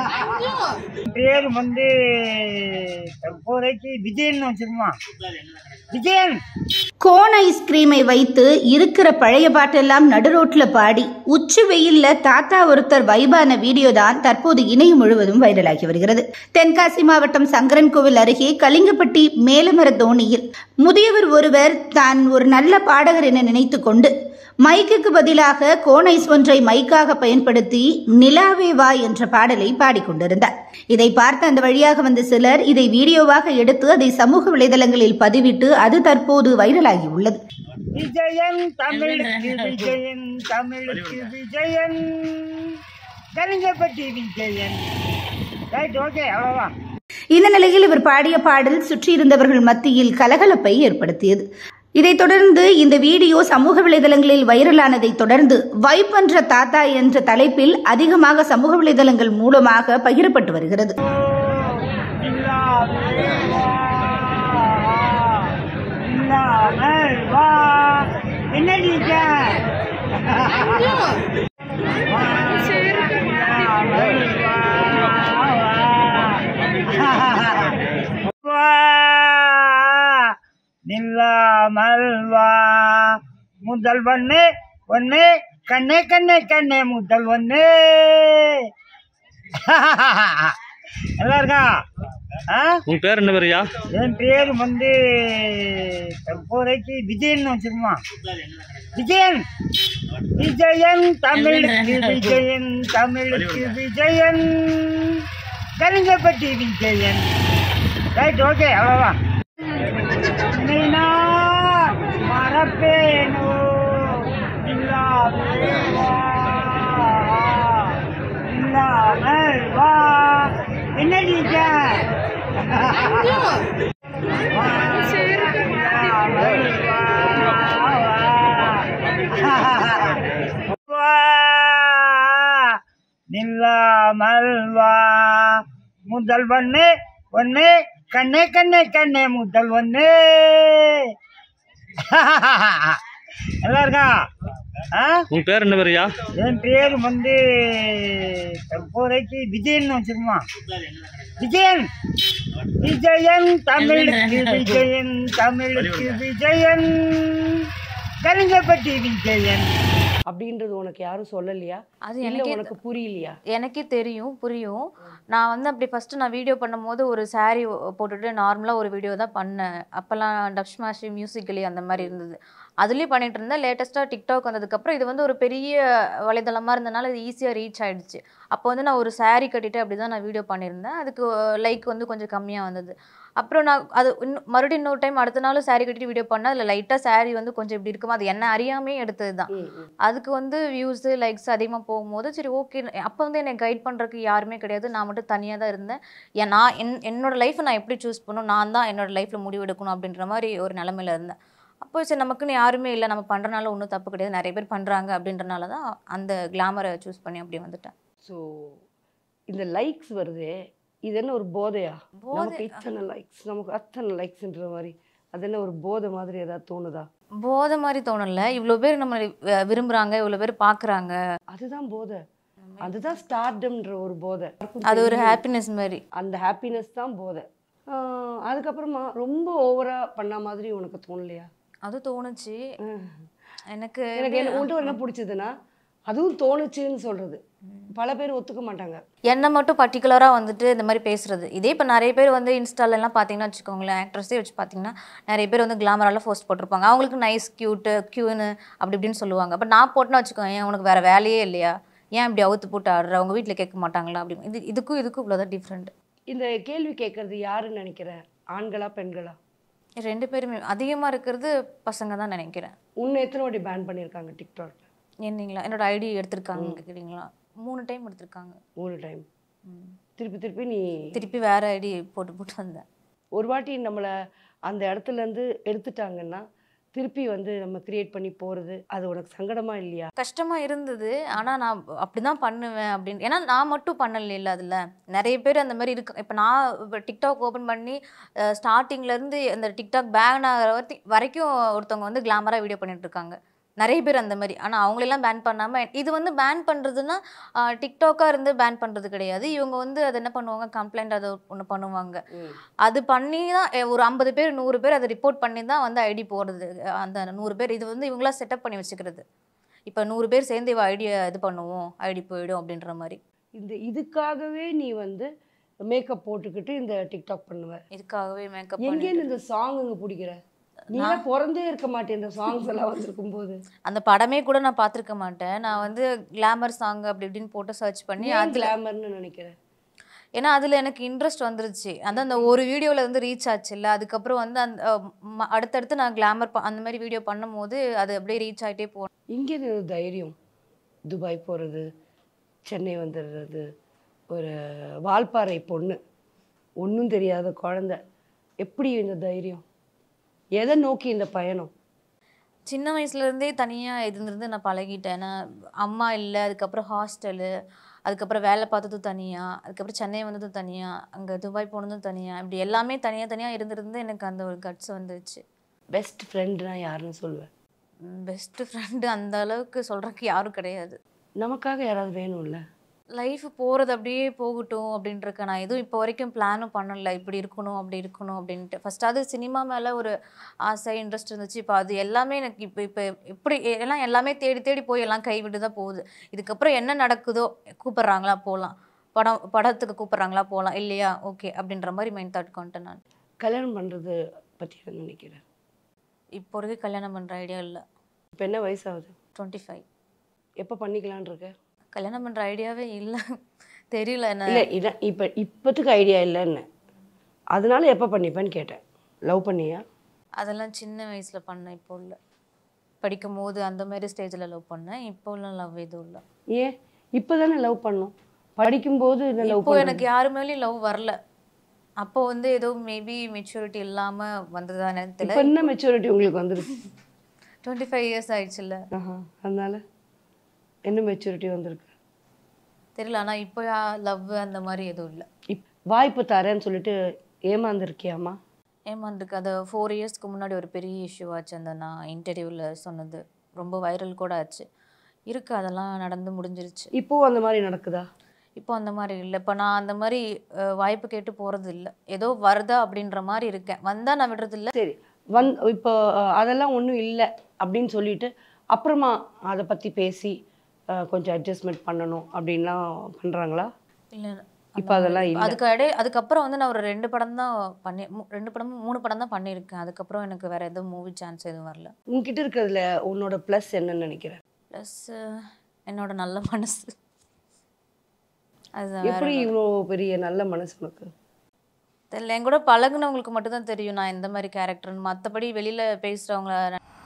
பேர் வந்து தற்போதைக்கு விஜயன் வச்சிருமா விஜயன் கோன் ஐஸ்கிரீமை வைத்து இருக்கிற பழைய பாட்டெல்லாம் நடுரோட்ல பாடி உச்சி வெயில்ல தாத்தா ஒருத்தர் வைபான வீடியோ தான் தற்போது இணையம் முழுவதும் வைரலாகி வருகிறது தென்காசி மாவட்டம் சங்கரன்கோவில் அருகே கலிங்கப்பட்டி மேலமர தோணியில் முதியவர் ஒருவர் தான் ஒரு நல்ல பாடகர் என நினைத்துக் கொண்டு மைக்குக்கு பதிலாக கோனைஸ் ஒன்றை மைக்காக பயன்படுத்தி நிலாவே வா என்ற பாடலை பாடிக்கொண்டிருந்தார் இதை பார்த்த அந்த வழியாக வந்த சிலர் இதை வீடியோவாக எடுத்து அதை சமூக வலைதளங்களில் பதிவிட்டு அது தற்போது வைரலாகி உள்ளது விஜயன் தமிழுக்கு விஜயன் தமிழுக்கு விஜயன் கலிங்கப்பட்டி விஜயன் ரைட் ஓகே அவ்வளோதான் இந்த நிலையில் இவர் பாடிய பாடல் சுற்றியிருந்தவர்கள் மத்தியில் கலகலப்பை ஏற்படுத்தியது இதைத் தொடர்ந்து இந்த வீடியோ சமூக வலைதளங்களில் வைரலானதை தொடர்ந்து வைப் என்ற தாத்தா என்ற தலைப்பில் அதிகமாக சமூக வலைதளங்கள் மூலமாக பகிரப்பட்டு வருகிறது இல்லாமல் வா இல்லாமல் வா என்ன டீச்சர் நில்லாமல் வா முதல் ஒண்ணு ஒண்ணு கண்ணே கண்ணே கண்ணே முதல் ஒண்ணு நல்லா இருக்கா ஆ உன் பேர் என்ன பேருயா என் பேர் வந்து தற்போதைக்கு விஜயன் வச்சிருமா விஜயன் விஜயன் தமிழுக்கு விஜயன் தமிழுக்கு விஜயன் கலிங்கப்பட்டி விஜயன் ரைட் ஓகே அவ்வளோதான் உன்னை நான் மறப்பேனோ இல்லாமல் வா இல்லாமல் வா என்ன டீச்சர் நில்லாமல் வா முதல் ஒண்ணு ஒண்ணு கண்ணே கண்ணே கண்ணே முதல் ஒண்ணு நல்லா இருக்கா ஆ உன் பேர் என்ன பேருயா என் பேர் வந்து தற்போதைக்கு விஜயன் வச்சிருமா விஜயன் விஜயன் தமிழுக்கு விஜயன் தமிழுக்கு விஜயன் கலிங்கப்பட்டி விஜயன் அப்படின்றது உனக்கு யாரும் சொல்லலையா அது இல்ல எனக்கே உனக்கு புரியலையா எனக்கே தெரியும் புரியும் நான் வந்து அப்படி ஃபஸ்ட்டு நான் வீடியோ பண்ணும்போது ஒரு saree போட்டுட்டு நார்மலாக ஒரு வீடியோ தான் பண்ணேன் அப்போல்லாம் டப் ஸ்மாஷ் மியூசிக்கலி அந்த மாதிரி இருந்தது அதுலேயும் பண்ணிட்டு இருந்தேன் லேட்டஸ்ட்டாக டிக்டாக் வந்ததுக்கப்புறம் இது வந்து ஒரு பெரிய வலைதளமாக இருந்தனால இது ஈஸியாக ரீச் ஆயிடுச்சு அப்போ வந்து நான் ஒரு saree கட்டிட்டு அப்படி தான் நான் வீடியோ பண்ணியிருந்தேன் அதுக்கு லைக் வந்து கொஞ்சம் கம்மியாக வந்தது அப்புறம் நான் அது இன்னும் மறுபடியும் இன்னொரு டைம் அடுத்த நாள் saree கட்டிட்டு வீடியோ பண்ணேன் அதில் லைட்டாக saree வந்து கொஞ்சம் இப்படி இருக்குமா அது என்ன அறியாமே எடுத்தது தான் ம், ம். அதுக்கு வந்து வியூஸு லைக்ஸ் அதிகமாக போகும்போது சரி ஓகே அப்போ வந்து என்னை கைட் பண்ணுறதுக்கு யாருமே கிடையாது நான் மட்டும் தனியாக தான் இருந்தேன் ஏன் நான் என் என்னோட லைஃப்பை நான் எப்படி சூஸ் பண்ணணும் நான் தான் என்னோட லைஃப்பில் முடிவெடுக்கணும் அப்படின்ற மாதிரி ஒரு நிலமையில இருந்தேன் அப்போ சரி நமக்குன்னு யாருமே இல்லை நம்ம பண்ணுறனால ஒன்றும் தப்பு கிடையாது நிறைய பேர் பண்ணுறாங்க அப்படின்றனால தான் அந்த கிளாமரை சூஸ் பண்ணி அப்படி வந்துட்டேன் ஸோ இந்த லைக்ஸ் வருதே இது என்ன ஒரு போதையா போதை- நமக்கு இத்தனை லைக்ஸ் நமக்கு அத்தனை லைக்ஸ்ன்ற மாதிரி அது என்ன ஒரு போதை மாதிரி ஏதாவது தோணுதா போதை மாதிரி தோணல இவ்வளோ பேர் நம்ம விரும்புகிறாங்க இவ்வளோ பேர் பார்க்குறாங்க அதுதான் போதை அதுதான் ஸ்டார்டம்ன்ற ஒரு போதை அது ஒரு ஹாப்பினஸ் மாதிரி அந்த ஹாப்பினஸ் தான் போதை ஆஹ் அதுக்கப்புறமா ரொம்ப ஓவரா பண்ண மாதிரி உனக்கு தோணலையா அது தோணுச்சு எனக்கு எனக்கு என்ன உன்ட்டு என்ன பிடிச்சதுன்னா அதுவும் தோணுச்சுன்னு சொல்றது பல பேர் ஒத்துக்க மாட்டாங்க என்னை மட்டும் பர்டிகுலராக வந்துட்டு இந்த மாதிரி பேசுறது இதே இப்போ நிறைய பேர் வந்து இன்ஸ்டாலெல்லாம் பார்த்தீங்கன்னா வச்சுக்கோங்களேன் ஆக்ட்ரஸே வச்சு பார்த்தீங்கன்னா நிறைய பேர் வந்து கிளாமரால போஸ்ட் போட்டிருப்பாங்க அவங்களுக்கு நைஸ் க்யூட்டு க்யூன்னு அப்படி இப்படின்னு சொல்லுவாங்க பட் நான் போட்டுனா வச்சுக்கோங்க ஏன் உனக்கு வேறு வேலையே இல்லையா ஏன் இப்படி அவுத்து போட்டு ஆடுற அவங்க வீட்டில் கேட்க மாட்டாங்களா அப்படி இது இதுக்கும் இதுக்கும் இவ்வளோதான் டிஃப்ரெண்ட் இந்த கேள்வி கேட்கறது யாருன்னு நினைக்கிற ஆண்களா பெண்களா ரெண்டு பேருமே அதிகமாக இருக்கிறது பசங்க தான் நினைக்கிறேன் உன்னை எத்தனை வாட்டி பேன் பண்ணியிருக்காங்க டிக்டாக்ல என்னங்களா என்னோட ஐடி எடுத்திருக்காங்க கேட்குறீங்களா மூணு டைம் எடுத்திருக்காங்க மூணு டைம் ம். திருப்பி திருப்பி நீ திருப்பி வேற ஐடி போட்டு போட்டு வந்தேன் ஒரு வாட்டி நம்மளை அந்த இடத்துல இருந்து எடுத்துட்டாங்கன்னா திருப்பி வந்து நம்ம கிரியேட் பண்ணி போறது அது உனக்கு சங்கடமா இல்லையா கஷ்டமா இருந்தது ஆனா நான் அப்படிதான் பண்ணுவேன் அப்படின்னு ஏன்னா நான் மட்டும் பண்ணல அதுல நிறைய பேர் அந்த மாதிரி இருக்கு இப்போ நான் இப்போ டிக்டாக் ஓப்பன் பண்ணி அஹ், startingல இருந்து அந்த டிக்டாக் பேன் ஆகிற வரைக்கும் வரைக்கும் ஒருத்தவங்க வந்து கிளாமரா வீடியோ பண்ணிட்டு இருக்காங்க நிறைய பேர் அந்த மாதிரி ஆனால் அவங்களெல்லாம் பேன் பண்ணாமல் இது வந்து பேன் பண்ணுறதுன்னா டிக்டாக்காக இருந்து பேன் பண்ணுறது கிடையாது இவங்க வந்து அதை என்ன பண்ணுவாங்க கம்ப்ளைண்ட் அதை ஒன்று பண்ணுவாங்க அது பண்ணி தான் எ, ஒரு ஐம்பது பேர் நூறு பேர் அதை ரிப்போர்ட் பண்ணி தான் வந்து ஐடி போடுறது அந்த நூறு பேர் இது வந்து இவங்களா செட்டப் பண்ணி வச்சுக்கிறது இப்போ நூறு பேர் சேர்ந்து இவ ஐடியை இது பண்ணுவோம் ஐடி போயிடும் அப்படின்ற மாதிரி இந்த இதுக்காகவே நீ வந்து மேக்கப் போட்டுக்கிட்டு இந்த டிக்டாக் பண்ணுவ இதுக்காகவே மேக்கப் பண்ணி எங்கேருந்து இந்த சாங்குங்க பிடிக்கிற நீலாம் பிறந்தே இருக்க மாட்டேன் இந்த சாங்ஸ் எல்லாம் வந்திருக்கும் போது அந்த படமே கூட நான் பார்த்துருக்க மாட்டேன் நான் வந்து கிளாமர் சாங் அப்படி இப்படின்னு போட்டு சர்ச் பண்ணி ஏன் அதில் கிளாமர்னு நினைக்கிறேன் ஏன்னா அதில் எனக்கு இன்ட்ரெஸ்ட் வந்துருச்சு அதான் அந்த ஒரு வீடியோவில் வந்து ரீச் ஆச்சு இல்லை அதுக்கப்புறம் வந்து அந்த அஹ், ம- அடுத்தடுத்து நான் கிளாமர் அந்த மாதிரி வீடியோ பண்ணும்போது அது அப்படியே ரீச் ஆகிட்டே போனேன் இங்கே இந்த தைரியம் துபாய் போகிறது சென்னை வந்துடுறது ஒரு வால்பாறை பொண்ணு ஒன்றும் தெரியாத குழந்தை எப்படி இந்த தைரியம் எதை நோக்கி இந்த பயணம் சின்ன வயசுலேருந்தே தனியாக இருந்திருந்து நான் பழகிட்டேன் நான் அம்மா இல்லை அதுக்கப்புறம் ஹாஸ்டலு அதுக்கப்புறம் வேலை பார்த்ததும் தனியாக அதுக்கப்புறம் சென்னை வந்ததும் தனியாக அங்கே துபாய் போனதும் தனியாக இப்படி எல்லாமே தனியாக தனியாக இருந்திருந்து எனக்கு அந்த ஒரு கட்ஸ் வந்துச்சு பெஸ்ட் ஃப்ரெண்டுனா யாருன்னு சொல்லுவேன் பெஸ்ட்டு ஃப்ரெண்டு அந்த அளவுக்கு சொல்கிறதுக்கு யாரும் கிடையாது நமக்காக யாராவது வேணும்ல லைஃப் போகிறது அப்படியே போகட்டும் அப்படின்ட்டு நான் எதுவும் இப்போ வரைக்கும் பிளானும் பண்ணல இப்படி இருக்கணும் அப்படி இருக்கணும் அப்படின்ட்டு ஃபர்ஸ்ட் அது சினிமா மேலே ஒரு ஆசை இன்ட்ரெஸ்ட் இருந்துச்சு இப்போ அது எல்லாமே எனக்கு இப்போ இப்போ எப்படி எல்லாம் எல்லாமே தேடி தேடி போய் எல்லாம் கைவிட்டு தான் போகுது இதுக்கப்புறம் என்ன நடக்குதோ கூப்பிட்றாங்களா போகலாம் படம் படத்துக்கு கூப்பிட்றாங்களா போகலாம் இல்லையா ஓகே அப்படின்ற மாதிரி மைண்ட் தாட் கொண்டேன் நான் கல்யாணம் பண்ணுறது பற்றி என்ன நினைக்கிறேன் இப்போ வரைக்கும் கல்யாணம் பண்ணுற ஐடியா இல்லை இப்போ என்ன வயசாகுது டுவெண்ட்டி ஃபைவ் எப்போ பண்ணிக்கலான் இருக்க கல்யாணம் பண்ணுற ஐடியாவே இல்லை தெரியல என்ன இல்லை இதான் இப்போ இப்போத்துக்கு ஐடியா இல்லைன்னு அதனால எப்போ பண்ணிப்பேன்னு கேட்டேன் லவ் பண்ணியா அதெல்லாம் சின்ன வயசுல பண்ணேன் இப்போ இல்லை படிக்கும் போது அந்த மாதிரி ஸ்டேஜில் லவ் பண்ணேன் இப்போ உள்ள லவ் எதுவும் இல்லை ஏன் இப்போ தானே லவ் பண்ணோம் படிக்கும்போது என்ன லவ் இப்போ எனக்கு யாரு மேலேயும் லவ் வரல அப்போ வந்து ஏதோ மேபி மெச்சூரிட்டி இல்லாம வந்ததானே இப்போ தெரியல என்ன மெச்சூரிட்டி உங்களுக்கு வந்துருக்கு டுவெண்ட்டி ஃபைவ் இயர்ஸ் ஆயிடுச்சுல்ல ஆஹா அதனால என்ன மெச்சூரிட்டி வந்திருக்கு தெரியல ஆனா இப்போ லவ் அந்த மாதிரி எதுவும் இல்லை இப் வாய்ப்பு தரேன்னு சொல்லிட்டு ஏமாந்துருக்கியாமா ஏமாந்துருக்கு அது ஃபோர் இயர்ஸ்க்கு முன்னாடி ஒரு பெரிய இஷ்யூ ஆச்சு அந்த நான் இன்டர்வியூவில் சொன்னது ரொம்ப வைரல் கூட ஆச்சு இருக்கு அதெல்லாம் நடந்து முடிஞ்சிருச்சு இப்போவும் அந்த மாதிரி நடக்குதா இப்போ அந்த மாதிரி இல்லை இப்போ நான் அந்த மாதிரி அஹ், வாய்ப்பு கேட்டு போகிறது இல்லை ஏதோ வருதா அப்படின்ற மாதிரி இருக்கேன் வந்தா நான் விடுறது இல்லை சரி வந் இப்போ அஹ், அதெல்லாம் ஒன்றும் இல்லை அப்படின்னு சொல்லிட்டு அப்புறமா அதை பற்றி பேசி அஹ், கொஞ்சம் அட்ஜஸ்ட்மெண்ட் பண்ணணும் அப்படின்லாம் பண்ணுறாங்களா இல்லை இப்போ அதெல்லாம் இல்லை அதுக்கு இடையே அதுக்கப்புறம் வந்து நான் ஒரு ரெண்டு படம் தான் பண்ணி மூ- ரெண்டு படமும் மூணு படம் தான் பண்ணியிருக்கேன் அதுக்கப்புறம் எனக்கு வேற எதுவும் மூவி சான்ஸ் எதுவும் வரல உன்கிட்ட இருக்கிறதுல உன்னோட ப்ளஸ் என்னன்னு நினைக்கிறேன் ப்ளஸ் என்னோட நல்ல மனசு அதுதான் வேற எப்படி இவ்வளோ பெரிய நல்ல மனசு உனக்கு தெரியல என் கூட பழகுனவங்களுக்கு மட்டும்தான் தெரியும் நான் எந்த மாதிரி கேரக்டர்னு மற்றபடி வெளியில் பேசுகிறவங்கள